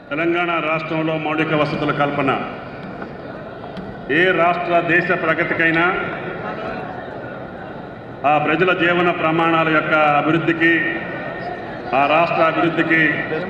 తెలంగాణ రాష్ట్రంలో మౌలిక వసతుల కల్పన ఏ రాష్ట్ర దేశ ప్రగతికైనా ఆ ప్రజల జీవన ప్రమాణాల యొక్క అభివృద్ధికి ఆ రాష్ట్ర అభివృద్ధికి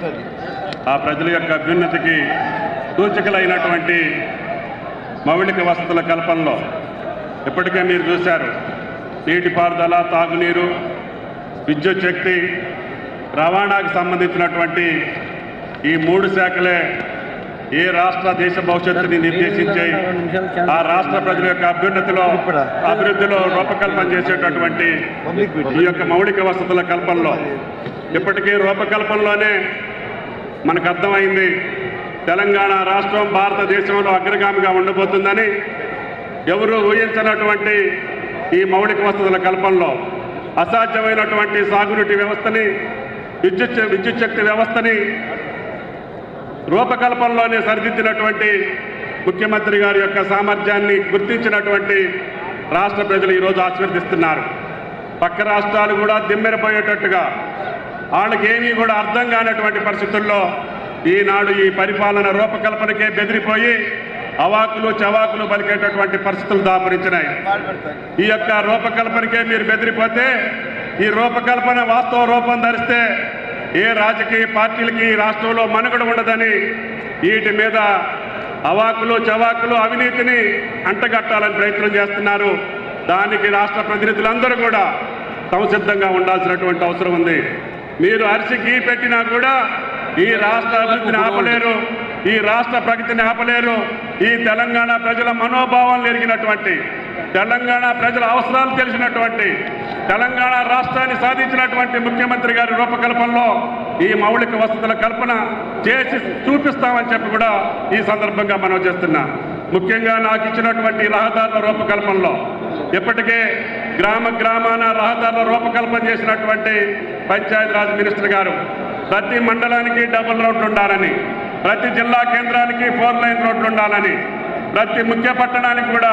ఆ ప్రజల యొక్క అభ్యున్నతికి సూచికలైనటువంటి మౌలిక వసతుల కల్పనలో ఇప్పటికే మీరు చూశారు నీటిపారుదల తాగునీరు విద్యుత్ శక్తి రవాణాకు సంబంధించినటువంటి ఈ మూడు శాఖలే ఏ రాష్ట్ర దేశ భవిష్యత్తుని నిర్దేశించే ఆ రాష్ట్ర ప్రజల యొక్క అభ్యున్నతిలో అభివృద్ధిలో రూపకల్పన చేసేటటువంటి ఈ యొక్క మౌలిక వసతుల కల్పనలో ఇప్పటికీ రూపకల్పనలోనే మనకు అర్థమైంది తెలంగాణ రాష్ట్రం భారతదేశంలో అగ్రగామిగా ఉండబోతుందని ఎవరు ఊహించినటువంటి ఈ మౌలిక వసతుల కల్పనలో అసాధ్యమైనటువంటి సాగునీటి వ్యవస్థని విద్యుత్ విద్యుత్ శక్తి వ్యవస్థని రూపకల్పనలోనే సరిదిద్దినటువంటి ముఖ్యమంత్రి గారి యొక్క సామర్థ్యాన్ని గుర్తించినటువంటి రాష్ట్ర ప్రజలు ఈరోజు ఆశీర్వదిస్తున్నారు పక్క రాష్ట్రాలు కూడా దిమ్మెరపోయేటట్టుగా వాళ్ళకి ఏమీ కూడా అర్థం కానటువంటి పరిస్థితుల్లో ఈనాడు ఈ పరిపాలన రూపకల్పనకే బెదిరిపోయి అవాకులు చవాకులు పలికేటటువంటి పరిస్థితులు దాపరించినాయి ఈ యొక్క రూపకల్పనకే మీరు బెదిరిపోతే ఈ రూపకల్పన వాస్తవ రూపం ధరిస్తే ఏ రాజకీయ పార్టీలకి ఈ రాష్ట్రంలో మనుగడ ఉండదని వీటి మీద అవాకులు చవాకులు అవినీతిని అంటగట్టాలని ప్రయత్నం చేస్తున్నారు దానికి రాష్ట్ర ప్రతినిధులందరూ కూడా సంసిద్ధంగా ఉండాల్సినటువంటి అవసరం ఉంది మీరు అరిసి గీ పెట్టినా కూడా ఈ రాష్ట్ర అభివృద్ధిని ఆపలేరు ఈ రాష్ట్ర ప్రగతిని ఆపలేరు ఈ తెలంగాణ ప్రజల మనోభావాలు ఎరిగినటువంటి తెలంగాణ ప్రజల అవసరాలు తెలిసినటువంటి తెలంగాణ రాష్ట్రాన్ని సాధించినటువంటి ముఖ్యమంత్రి గారి రూపకల్పనలో ఈ మౌలిక వసతుల కల్పన చేసి చూపిస్తామని చెప్పి కూడా ఈ సందర్భంగా మనం చేస్తున్నా ముఖ్యంగా నాకు ఇచ్చినటువంటి రహదారుల రూపకల్పనలో ఇప్పటికే గ్రామ గ్రామాన రహదారుల రూపకల్పన చేసినటువంటి పంచాయతీరాజ్ మినిస్టర్ గారు ప్రతి మండలానికి డబుల్ రోడ్లు ఉండాలని ప్రతి జిల్లా కేంద్రానికి ఫోర్ లైన్ రోడ్లు ఉండాలని ప్రతి ముఖ్య పట్టణానికి కూడా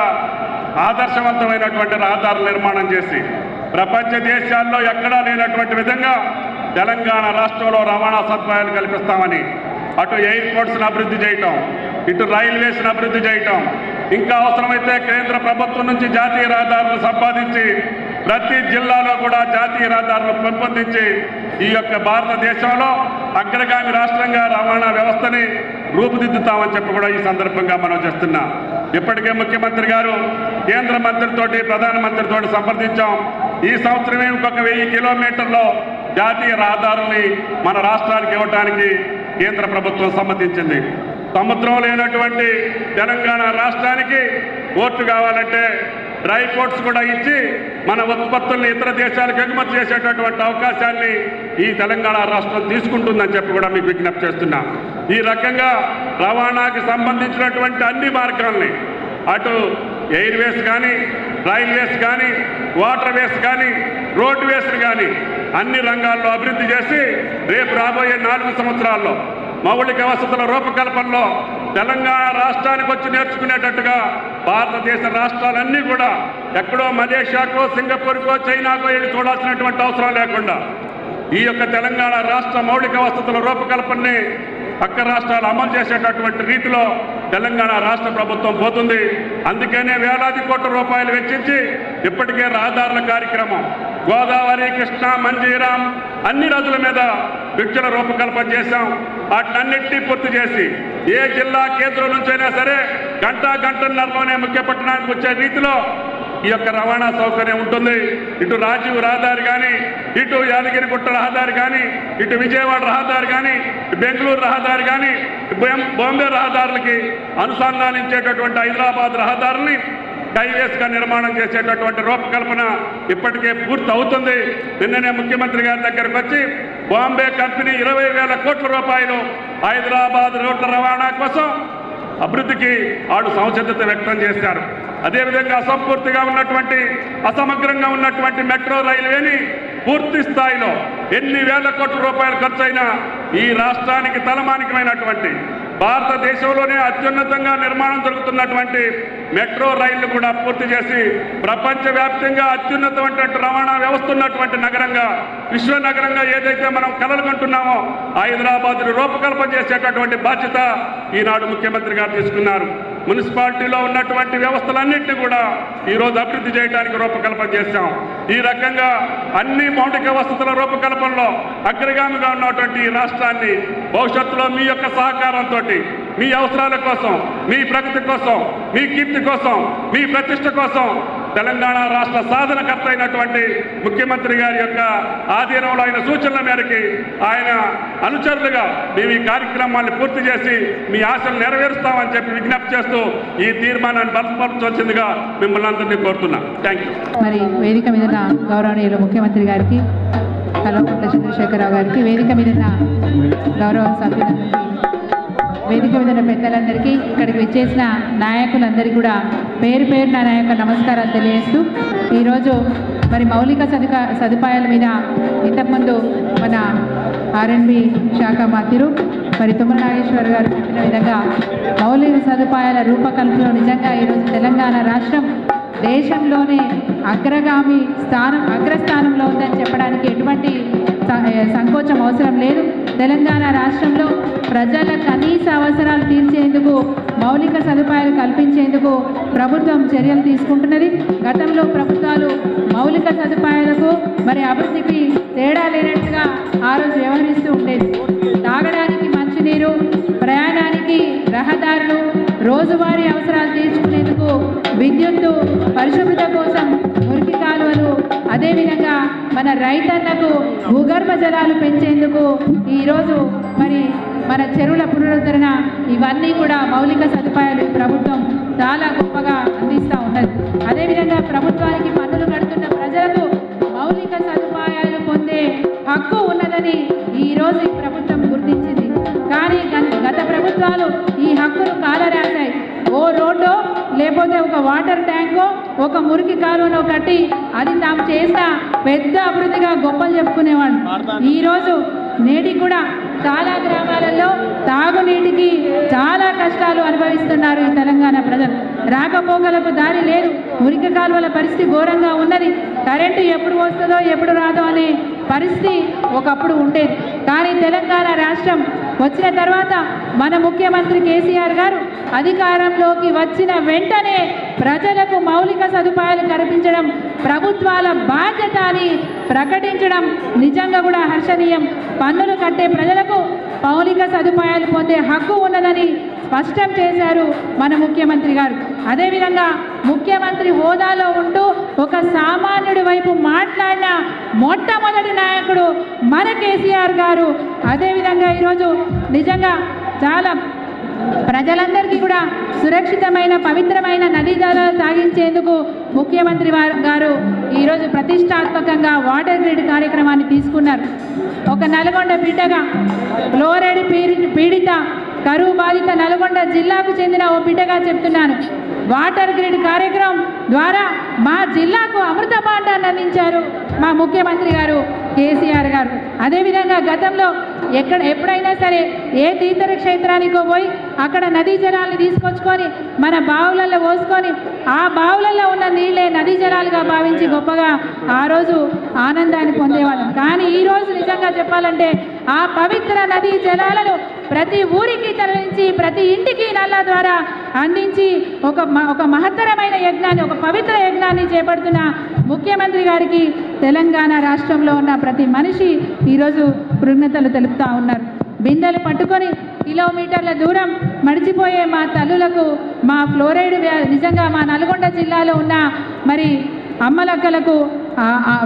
ఆదర్శవంతమైనటువంటి రహదారుల నిర్మాణం చేసి ప్రపంచ దేశాల్లో ఎక్కడా లేనటువంటి విధంగా తెలంగాణ రాష్ట్రంలో రవాణా సదుపాయాలు కల్పిస్తామని అటు ఎయిర్పోర్ట్స్ని అభివృద్ధి చేయటం ఇటు రైల్వేస్ని అభివృద్ధి చేయటం ఇంకా అవసరమైతే కేంద్ర ప్రభుత్వం నుంచి జాతీయ రహదారులు సంపాదించి ప్రతి జిల్లాలో కూడా జాతీయ రహదారులు పెంపొందించి ఈ యొక్క భారతదేశంలో అగ్రగామి రాష్ట్రంగా రవాణా వ్యవస్థని రూపుదిద్దుతామని చెప్పి కూడా ఈ సందర్భంగా మనం చేస్తున్నాం ఇప్పటికే ముఖ్యమంత్రి గారు కేంద్ర మంత్రితోటి ప్రధానమంత్రితోటి సంప్రదించాం ఈ సంవత్సరమే ఇంకొక వెయ్యి కిలోమీటర్లో జాతీయ రహదారుల్ని మన రాష్ట్రానికి ఇవ్వడానికి కేంద్ర ప్రభుత్వం సమ్మతించింది సముద్రం లేనటువంటి తెలంగాణ రాష్ట్రానికి ఓట్లు కావాలంటే డ్రై పోర్ట్స్ కూడా ఇచ్చి మన ఉత్పత్తుల్ని ఇతర దేశాలకు ఎగుమతి చేసేటటువంటి అవకాశాన్ని ఈ తెలంగాణ రాష్ట్రం తీసుకుంటుందని చెప్పి కూడా మీకు విజ్ఞప్తి చేస్తున్నా ఈ రకంగా రవాణాకి సంబంధించినటువంటి అన్ని మార్గాల్ని అటు ఎయిర్వేస్ కానీ రైల్వేస్ కానీ వాటర్ వేస్ కానీ రోడ్ వేస్ కానీ అన్ని రంగాల్లో అభివృద్ధి చేసి రేపు రాబోయే నాలుగు సంవత్సరాల్లో మౌలిక వసతుల రూపకల్పనలో తెలంగాణ రాష్ట్రానికి వచ్చి నేర్చుకునేటట్టుగా భారతదేశ రాష్ట్రాలన్నీ కూడా ఎక్కడో మలేషియాకో సింగపూర్కో చైనాకో వెళ్ళి చూడాల్సినటువంటి అవసరం లేకుండా ఈ యొక్క తెలంగాణ రాష్ట్ర మౌలిక వసతుల రూపకల్పనని పక్క రాష్ట్రాలు అమలు చేసేటటువంటి రీతిలో తెలంగాణ రాష్ట్ర ప్రభుత్వం పోతుంది అందుకనే వేలాది కోట్ల రూపాయలు వెచ్చించి ఇప్పటికే రహదారుల కార్యక్రమం గోదావరి కృష్ణ మంజీరాం అన్ని నదుల మీద వృక్షల రూపకల్పన చేశాం వాటినన్నింటినీ పూర్తి చేసి ఏ జిల్లా కేంద్రం నుంచైనా సరే గంట గంటన్నరలోనే ముఖ్య పట్టణానికి వచ్చే రీతిలో ఈ యొక్క రవాణా సౌకర్యం ఉంటుంది ఇటు రాజీవ్ రహదారి కానీ ఇటు యాదగిరిగుట్ట రహదారి కానీ ఇటు విజయవాడ రహదారి కానీ బెంగళూరు రహదారి కానీ బొం- బాంబే రహదారులకి అనుసంధానించేటటువంటి హైదరాబాద్ రహదారుల్ని హైవేస్గా నిర్మాణం చేసేటటువంటి రూపకల్పన ఇప్పటికే పూర్తి అవుతుంది నిన్ననే ముఖ్యమంత్రి గారి దగ్గరకు వచ్చి బాంబే కంపెనీ ఇరవై వేల కోట్ల రూపాయలు హైదరాబాద్ రోడ్ల రవాణా కోసం అభివృద్ధికి ఆడు సంసిద్ధత వ్యక్తం చేశారు అదేవిధంగా అసంపూర్తిగా ఉన్నటువంటి అసమగ్రంగా ఉన్నటువంటి మెట్రో రైల్వేని పూర్తి స్థాయిలో ఎన్ని వేల కోట్ల రూపాయలు ఖర్చు అయినా ఈ రాష్ట్రానికి తలమానికమైనటువంటి భారతదేశంలోనే అత్యున్నతంగా నిర్మాణం జరుగుతున్నటువంటి మెట్రో రైళ్లు కూడా పూర్తి చేసి ప్రపంచవ్యాప్తంగా అత్యున్నతమైనటువంటి రవాణా వ్యవస్థ ఉన్నటువంటి నగరంగా విశ్వ నగరంగా ఏదైతే మనం కలలు కంటున్నామో హైదరాబాద్ రూపకల్పన చేసేటటువంటి బాధ్యత ఈనాడు ముఖ్యమంత్రి గారు తీసుకున్నారు మున్సిపాలిటీలో ఉన్నటువంటి వ్యవస్థలన్నింటినీ కూడా ఈరోజు అభివృద్ధి చేయడానికి రూపకల్పన చేశాం ఈ రకంగా అన్ని మౌలిక వసతుల రూపకల్పనలో అగ్రగామిగా ఉన్నటువంటి ఈ రాష్ట్రాన్ని భవిష్యత్తులో మీ యొక్క సహకారంతో మీ అవసరాల కోసం మీ ప్రగతి కోసం మీ కీర్తి కోసం మీ ప్రతిష్ట కోసం తెలంగాణ రాష్ట్ర సాధనకర్త అయినటువంటి ముఖ్యమంత్రి గారి యొక్క ఆధీనంలో ఆయన సూచనల మేరకి ఆయన అనుచరులుగా మేము ఈ కార్యక్రమాన్ని పూర్తి చేసి మీ ఆశలు నెరవేరుస్తామని చెప్పి విజ్ఞప్తి చేస్తూ ఈ తీర్మానాన్ని బలపరచవలసిందిగా మిమ్మల్ని అందరినీ కోరుతున్నా థ్యాంక్ యూ మరి వేదిక మీద ఉన్న గౌరవనీయులు ముఖ్యమంత్రి గారికి కల్వకుంట్ల చంద్రశేఖరరావు గారికి వేదిక మీద ఉన్న గౌరవ సభ్యులందరికీ వేదిక మీద ఉన్న పెద్దలందరికీ ఇక్కడికి విచ్చేసిన నాయకులందరికీ కూడా పేరు పేరున నా యొక్క నమస్కారాలు తెలియజేస్తూ ఈరోజు మరి మౌలిక సదుకా సదుపాయాల మీద ఇంతకుముందు మన ఆర్ఎన్బి శాఖ మంత్రులు మరి తుమ్మల నాగేశ్వర్ గారు చెప్పిన విధంగా మౌలిక సదుపాయాల రూపకల్పనలో నిజంగా ఈరోజు తెలంగాణ రాష్ట్రం దేశంలోనే అగ్రగామి స్థానం అగ్రస్థానంలో ఉందని చెప్పడానికి ఎటువంటి స- ఏ, సంకోచం అవసరం లేదు తెలంగాణ రాష్ట్రంలో ప్రజల కనీస అవసరాలు తీర్చేందుకు మౌలిక సదుపాయాలు కల్పించేందుకు ప్రభుత్వం చర్యలు తీసుకుంటున్నది గతంలో ప్రభుత్వాలు మౌలిక సదుపాయాలకు మరి అభివృద్ధికి తేడా లేనట్టుగా ఆ రోజు వ్యవహరిస్తూ ఉండేది తాగడానికి మంచినీరు ప్రయాణానికి రహదారులు రోజువారీ అవసరాలు తీర్చుకునేందుకు విద్యుత్తు పరిశుభ్రత కోసం మురికి కాలువలు అదేవిధంగా మన రైతన్నకు భూగర్భ జలాలు పెంచేందుకు ఈరోజు మరి మన చెరువుల పునరుద్ధరణ ఇవన్నీ కూడా మౌలిక సదుపాయాలు ఈ ప్రభుత్వం చాలా గొప్పగా అందిస్తూ ఉన్నది అదేవిధంగా ప్రభుత్వానికి పన్నులు కడుతున్న ప్రజలకు మౌలిక సదుపాయాలు పొందే హక్కు ఉన్నదని ఈరోజు ఈ ప్రభుత్వం గుర్తించింది కానీ గత- గత ప్రభుత్వాలు ఈ హక్కును కాలరాశాయి ఓ రోడ్డో లేకపోతే ఒక వాటర్ ట్యాంకో ఒక మురికి కాలువనో కట్టి అది తాము చేసిన పెద్ద అభివృద్ధిగా గొప్పలు చెప్పుకునేవాళ్ళు ఈరోజు నేటికి కూడా చాలా గ్రామాలలో తాగునీటికి చాలా కష్టాలు అనుభవిస్తున్నారు ఈ తెలంగాణ ప్రజలు రాకపోకలకు దారి లేదు మురికి కాలువల పరిస్థితి ఘోరంగా ఉన్నది కరెంటు ఎప్పుడు వస్తుందో ఎప్పుడు రాదో అనే పరిస్థితి ఒకప్పుడు ఉండేది కానీ తెలంగాణ రాష్ట్రం వచ్చిన తర్వాత మన ముఖ్యమంత్రి కేసీఆర్ గారు అధికారంలోకి వచ్చిన వెంటనే ప్రజలకు మౌలిక సదుపాయాలు కల్పించడం ప్రభుత్వాల బాధ్యత అని ప్రకటించడం నిజంగా కూడా హర్షణీయం పన్నులు కట్టే ప్రజలకు మౌలిక సదుపాయాలు పొందే హక్కు ఉన్నదని స్పష్టం చేశారు మన ముఖ్యమంత్రి గారు అదేవిధంగా ముఖ్యమంత్రి హోదాలో ఉంటూ ఒక సామాన్యుడి వైపు మాట్లాడిన మొట్టమొదటి నాయకుడు మన కేసీఆర్ గారు అదేవిధంగా ఈరోజు నిజంగా చాలా ప్రజలందరికీ కూడా సురక్షితమైన పవిత్రమైన నదీ జలాలు తాగించేందుకు ముఖ్యమంత్రి వారు గారు ఈరోజు ప్రతిష్టాత్మకంగా వాటర్ గ్రిడ్ కార్యక్రమాన్ని తీసుకున్నారు ఒక నల్గొండ బిడ్డగా ఫ్లోరైడ్ పీడి పీడిత కరువు బాధిత నల్గొండ జిల్లాకు చెందిన ఓ బిడ్డగా చెప్తున్నాను వాటర్ గ్రిడ్ కార్యక్రమం ద్వారా మా జిల్లాకు అమృత పాఠాన్ని అందించారు మా ముఖ్యమంత్రి గారు కేసీఆర్ గారు అదేవిధంగా గతంలో ఎక్కడ ఎప్పుడైనా సరే ఏ తీర్థ క్షేత్రానికో పోయి అక్కడ నదీ జలాన్ని తీసుకొచ్చుకొని మన బావులలో పోసుకొని ఆ బావులలో ఉన్న నీళ్ళే నదీ జలాలుగా భావించి గొప్పగా ఆ రోజు ఆనందాన్ని పొందేవాళ్ళం కానీ ఈ రోజు నిజంగా చెప్పాలంటే ఆ పవిత్ర నదీ జలాలను ప్రతి ఊరికి తరలించి ప్రతి ఇంటికి నల్ల ద్వారా అందించి ఒక మ- ఒక మహత్తరమైన యజ్ఞాన్ని ఒక పవిత్ర యజ్ఞాన్ని చేపడుతున్న ముఖ్యమంత్రి గారికి తెలంగాణ రాష్ట్రంలో ఉన్న ప్రతి మనిషి ఈరోజు కృతజ్ఞతలు తెలుపుతా ఉన్నారు బిందెలు పట్టుకొని కిలోమీటర్ల దూరం మడిచిపోయే మా తల్లులకు మా ఫ్లోరైడ్ వ్యా- నిజంగా మా నల్గొండ జిల్లాలో ఉన్న మరి అమ్మలక్కలకు ఆ- ఆ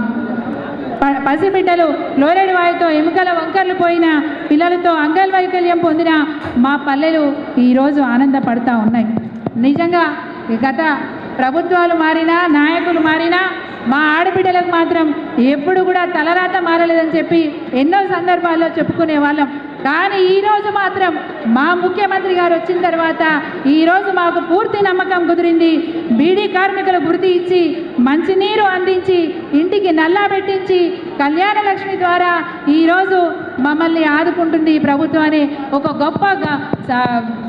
ప- పసిబిడ్డలు ఫ్లోరైడ్ వాయుతో ఎముకల వంకర్లు పోయిన పిల్లలతో అంగవైకల్యం పొందిన మా పల్లెలు ఈరోజు ఆనందపడతా ఉన్నాయి నిజంగా ఈ గత ప్రభుత్వాలు మారినా నాయకులు మారినా మా ఆడబిడ్డలకు మాత్రం ఎప్పుడు కూడా తలరాత మారలేదని చెప్పి ఎన్నో సందర్భాల్లో చెప్పుకునే వాళ్ళం కానీ ఈరోజు మాత్రం మా ముఖ్యమంత్రి గారు వచ్చిన తర్వాత ఈరోజు మాకు పూర్తి నమ్మకం కుదిరింది బీడీ కార్మికులకు గుర్తి ఇచ్చి మంచినీరు అందించి ఇంటికి నల్లా పెట్టించి కళ్యాణ లక్ష్మి ద్వారా ఈరోజు మమ్మల్ని ఆదుకుంటుంది ఈ ప్రభుత్వం అనే ఒక గొప్ప గ- స-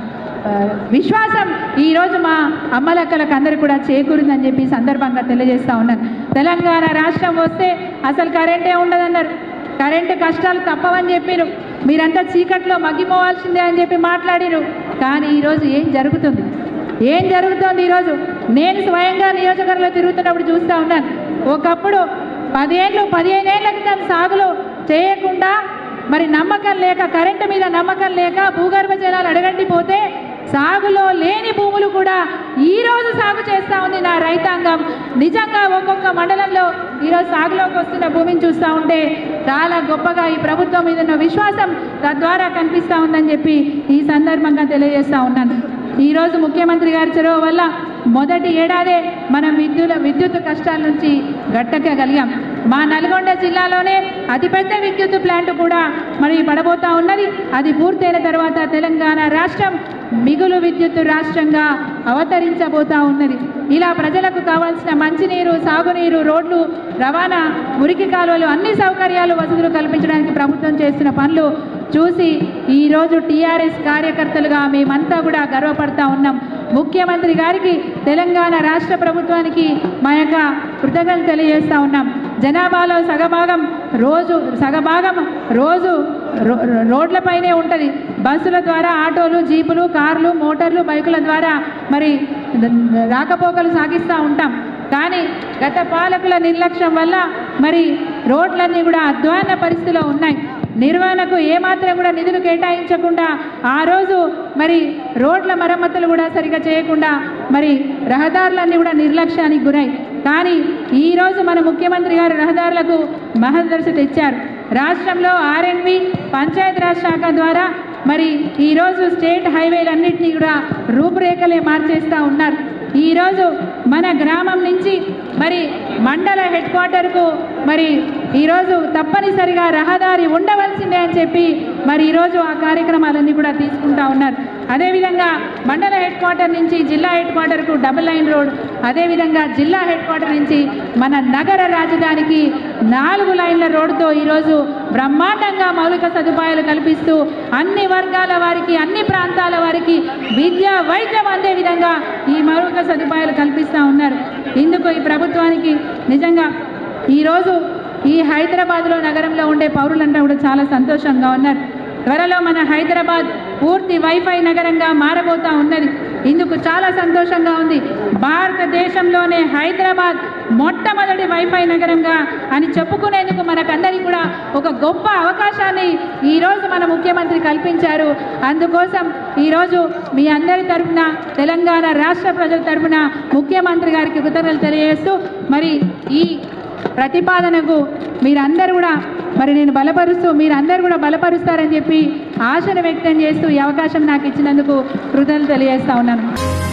ఆ, విశ్వాసం ఈరోజు మా అమ్మలక్కలకు అందరూ కూడా చేకూరిందని చెప్పి ఈ సందర్భంగా తెలియజేస్తా ఉన్నాను తెలంగాణ రాష్ట్రం వస్తే అసలు కరెంటే ఉండదన్నారు కరెంటు కష్టాలు తప్పవని చెప్పిరు మీరంతా చీకట్లో మగ్గిపోవాల్సిందే అని చెప్పి మాట్లాడిరు కానీ ఈరోజు ఏం జరుగుతుంది ఏం జరుగుతోంది ఈరోజు నేను స్వయంగా నియోజకవర్గంలో తిరుగుతున్నప్పుడు చూస్తూ ఉన్నాను ఒకప్పుడు పదేళ్ళు పదిహేనేళ్ల క్రితం సాగులు చేయకుండా మరి నమ్మకం లేక కరెంటు మీద నమ్మకం లేక భూగర్భ జలాలు అడగండి పోతే సాగులో లేని భూములు కూడా ఈ రోజు సాగు చేస్తూ ఉంది నా రైతాంగం నిజంగా ఒక్కొక్క మండలంలో ఈరోజు సాగులోకి వస్తున్న భూమిని చూస్తూ ఉంటే చాలా గొప్పగా ఈ ప్రభుత్వం మీద ఉన్న విశ్వాసం తద్వారా కనిపిస్తూ ఉందని చెప్పి ఈ సందర్భంగా తెలియజేస్తా ఉన్నాను ఈరోజు ముఖ్యమంత్రి గారి చొరవ వల్ల మొదటి ఏడాదే మనం విద్యుత్ విద్యుత్ కష్టాల నుంచి గట్టెక్కగలిగాం మా నల్గొండ జిల్లాలోనే అతిపెద్ద విద్యుత్ ప్లాంట్ కూడా మరి పడబోతా ఉన్నది అది పూర్తయిన తర్వాత తెలంగాణ రాష్ట్రం మిగులు విద్యుత్ రాష్ట్రంగా అవతరించబోతా ఉన్నది ఇలా ప్రజలకు కావాల్సిన మంచినీరు సాగునీరు రోడ్లు రవాణా మురికి కాలువలు అన్ని సౌకర్యాలు వసతులు కల్పించడానికి ప్రభుత్వం చేస్తున్న పనులు చూసి ఈరోజు టీఆర్ఎస్ కార్యకర్తలుగా మేమంతా కూడా గర్వపడతా ఉన్నాం ముఖ్యమంత్రి గారికి తెలంగాణ రాష్ట్ర ప్రభుత్వానికి మా యొక్క కృతజ్ఞతలు తెలియజేస్తా ఉన్నాం జనాభాలో సగభాగం రోజు సగభాగం రోజు రో- రోడ్లపైనే ఉంటుంది బస్సుల ద్వారా ఆటోలు జీపులు కార్లు మోటార్లు బైకుల ద్వారా మరి ద- రాకపోకలు సాగిస్తూ ఉంటాం కానీ గత పాలకుల నిర్లక్ష్యం వల్ల మరి రోడ్లన్నీ కూడా అధ్వాన పరిస్థితిలో ఉన్నాయి నిర్వహణకు ఏమాత్రం కూడా నిధులు కేటాయించకుండా ఆ రోజు మరి రోడ్ల మరమ్మతులు కూడా సరిగా చేయకుండా మరి రహదారులన్నీ కూడా నిర్లక్ష్యానికి గురై కానీ ఈరోజు మన ముఖ్యమంత్రి గారు రహదారులకు మహదర్శ తెచ్చారు రాష్ట్రంలో ఆర్ఎన్బి పంచాయతీరాజ్ శాఖ ద్వారా మరి ఈరోజు స్టేట్ హైవేలన్నింటినీ కూడా రూపురేఖలే మార్చేస్తూ ఉన్నారు ఈరోజు మన గ్రామం నుంచి మరి మండల హెడ్ క్వార్టర్కు మరి ఈరోజు తప్పనిసరిగా రహదారి ఉండవలసిందే అని చెప్పి మరి ఈరోజు ఆ కార్యక్రమాలన్నీ కూడా తీసుకుంటా ఉన్నారు అదేవిధంగా మండల హెడ్ క్వార్టర్ నుంచి జిల్లా హెడ్ క్వార్టర్కు డబుల్ లైన్ రోడ్ అదేవిధంగా జిల్లా హెడ్ క్వార్టర్ నుంచి మన నగర రాజధానికి నాలుగు లైన్ల రోడ్డుతో ఈరోజు బ్రహ్మాండంగా మౌలిక సదుపాయాలు కల్పిస్తూ అన్ని వర్గాల వారికి అన్ని ప్రాంతాల వారికి విద్య వైద్యం అందే విధంగా ఈ మౌలిక సదుపాయాలు కల్పిస్తూ ఉన్నారు ఇందుకు ఈ ప్రభుత్వానికి నిజంగా ఈరోజు ఈ హైదరాబాద్లో నగరంలో ఉండే పౌరులంతా కూడా చాలా సంతోషంగా ఉన్నారు త్వరలో మన హైదరాబాద్ పూర్తి వైఫై నగరంగా మారబోతా ఉన్నది ఇందుకు చాలా సంతోషంగా ఉంది భారతదేశంలోనే హైదరాబాద్ మొట్టమొదటి వైఫై నగరంగా అని చెప్పుకునేందుకు మనకందరికీ కూడా ఒక గొప్ప అవకాశాన్ని ఈరోజు మన ముఖ్యమంత్రి కల్పించారు అందుకోసం ఈరోజు మీ అందరి తరఫున తెలంగాణ రాష్ట్ర ప్రజల తరఫున ముఖ్యమంత్రి గారికి కృతజ్ఞతలు తెలియజేస్తూ మరి ఈ ప్రతిపాదనకు మీరందరూ కూడా మరి నేను బలపరుస్తూ మీరందరూ కూడా బలపరుస్తారని చెప్పి ఆశను వ్యక్తం చేస్తూ ఈ అవకాశం నాకు ఇచ్చినందుకు కృతజ్ఞతలు తెలియజేస్తా ఉన్నాను